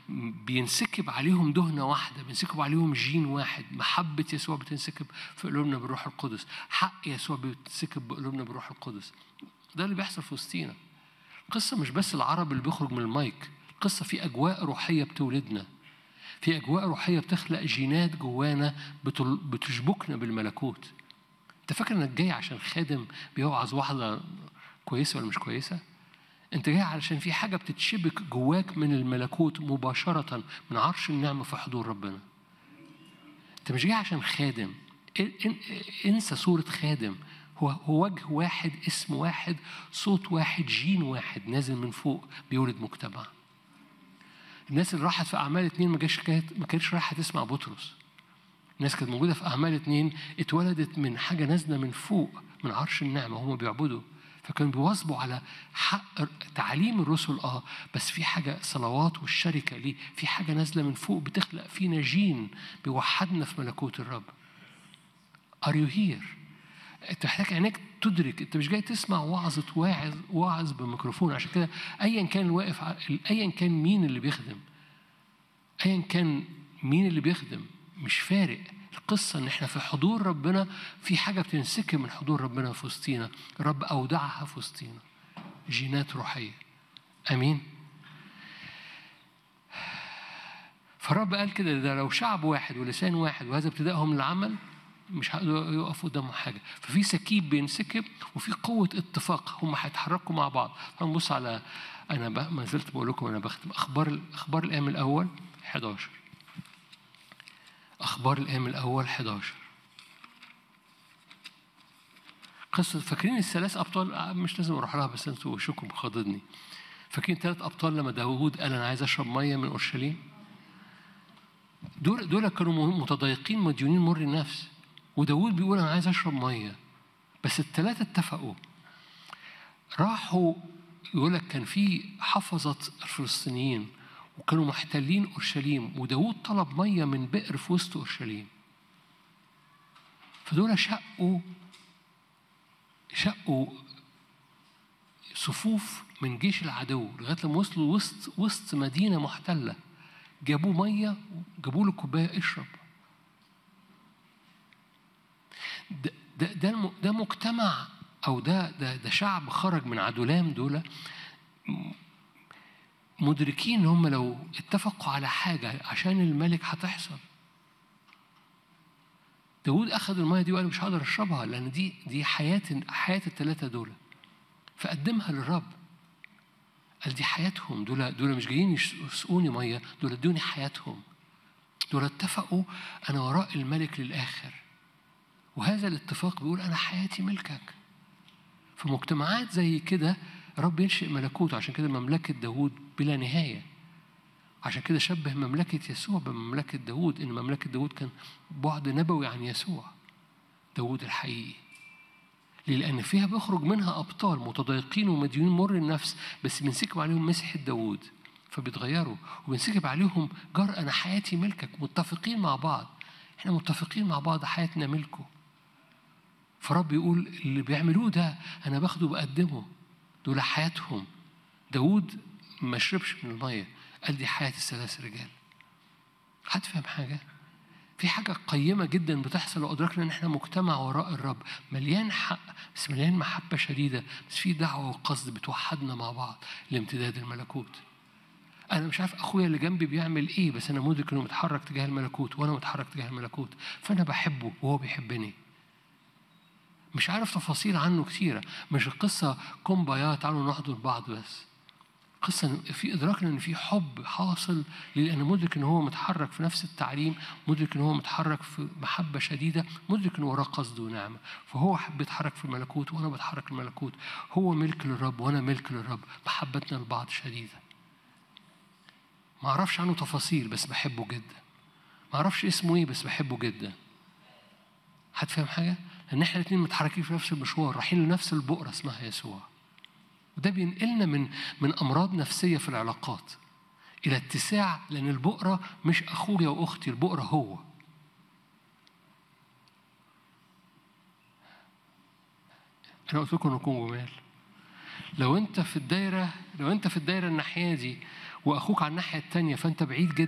بينسكب عليهم دهنة واحدة بينسكب عليهم جين واحد محبة يسوع بتنسكب في قلوبنا بالروح القدس حق يسوع بيتسكب بقلوبنا بالروح القدس ده اللي بيحصل في وسطينا القصة مش بس العرب اللي بيخرج من المايك القصة في أجواء روحية بتولدنا في أجواء روحية بتخلق جينات جوانا بتشبكنا بالملكوت أنت فاكر إنك جاي عشان خادم بيوعظ واحدة كويسة ولا مش كويسة؟ أنت جاي علشان في حاجة بتتشبك جواك من الملكوت مباشرة من عرش النعمة في حضور ربنا. أنت مش جاي عشان خادم انسى صورة خادم هو هو وجه واحد اسم واحد صوت واحد جين واحد نازل من فوق بيولد مجتمع. الناس اللي راحت في أعمال اتنين ما جاش ما كانتش رايحة تسمع بطرس. الناس كانت موجودة في أعمال اتنين اتولدت من حاجة نازلة من فوق من عرش النعمة هم بيعبدوا. فكانوا بيواظبوا على حق تعليم الرسل اه بس في حاجه صلوات والشركه ليه في حاجه نازله من فوق بتخلق فينا جين بيوحدنا في ملكوت الرب ار يو هير انت محتاج عينيك تدرك انت مش جاي تسمع وعظه واعظ واعظ بميكروفون عشان كده ايا كان الواقف ايا كان مين اللي بيخدم ايا كان مين اللي بيخدم مش فارق القصة إن إحنا في حضور ربنا في حاجة بتنسكب من حضور ربنا في وسطينا الرب أودعها في وسطينا جينات روحية أمين فالرب قال كده ده لو شعب واحد ولسان واحد وهذا ابتدائهم للعمل مش هيقدروا يقفوا قدامهم حاجة ففي سكيب بينسكب وفي قوة اتفاق هم هيتحركوا مع بعض فنبص على أنا ما زلت بقول لكم أنا بختم أخبار أخبار الأيام الأول 11 أخبار الأيام الأول 11 قصة فاكرين الثلاث أبطال مش لازم أروح لها بس أنتوا وشكم خاضدني فاكرين ثلاث أبطال لما داوود قال أنا عايز أشرب مية من أورشليم دول دول كانوا متضايقين مديونين مر النفس وداوود بيقول أنا عايز أشرب مية بس الثلاثة اتفقوا راحوا يقول لك كان في حفظة الفلسطينيين وكانوا محتلين اورشليم وداود طلب ميه من بئر في وسط اورشليم فدول شقوا شقوا صفوف من جيش العدو لغايه لما وصلوا وسط وسط مدينه محتله جابوا ميه جابوا له كوبايه اشرب ده ده ده, ده مجتمع او ده ده ده شعب خرج من عدولام دول مدركين ان هم لو اتفقوا على حاجة عشان الملك هتحصل داود أخذ المية دي وقال مش هقدر أشربها لأن دي دي حياة حياة الثلاثة دول فقدمها للرب قال دي حياتهم دول دول مش جايين يسقوني مية دول ادوني حياتهم دول اتفقوا أنا وراء الملك للآخر وهذا الاتفاق بيقول أنا حياتي ملكك في مجتمعات زي كده رب ينشئ ملكوت عشان كده مملكة داود بلا نهاية عشان كده شبه مملكة يسوع بمملكة داود إن مملكة داود كان بعد نبوي عن يسوع داود الحقيقي لأن فيها بيخرج منها أبطال متضايقين ومديونين مر النفس بس بنسكب عليهم مسحة داود فبيتغيروا وبنسكب عليهم جار أنا حياتي ملكك متفقين مع بعض احنا متفقين مع بعض حياتنا ملكه فرب يقول اللي بيعملوه ده أنا باخده بقدمه دول حياتهم داود ما شربش من المية قال دي حياة الثلاث رجال حد فاهم حاجة؟ في حاجة قيمة جدا بتحصل لو أدركنا إن إحنا مجتمع وراء الرب مليان حق بس مليان محبة شديدة بس في دعوة وقصد بتوحدنا مع بعض لامتداد الملكوت. أنا مش عارف أخويا اللي جنبي بيعمل إيه بس أنا مدرك إنه متحرك تجاه الملكوت وأنا متحرك تجاه الملكوت فأنا بحبه وهو بيحبني. مش عارف تفاصيل عنه كثيرة مش القصة كومبايا تعالوا نحضر بعض بس قصة في إدراكنا إن في حب حاصل لأن مدرك إن هو متحرك في نفس التعليم مدرك إن هو متحرك في محبة شديدة مدرك إن وراه قصد ونعمة فهو حب يتحرك في الملكوت وأنا بتحرك في الملكوت هو ملك للرب وأنا ملك للرب محبتنا لبعض شديدة ما أعرفش عنه تفاصيل بس بحبه جدا ما أعرفش اسمه إيه بس بحبه جدا حد فاهم حاجة؟ ان احنا الاثنين متحركين في نفس المشوار رايحين لنفس البؤره اسمها يسوع وده بينقلنا من من امراض نفسيه في العلاقات الى اتساع لان البؤره مش اخويا واختي البؤره هو انا قلت لكم نكون جمال لو انت في الدايره لو انت في الدايره الناحيه دي واخوك على الناحيه التانيه فانت بعيد جدا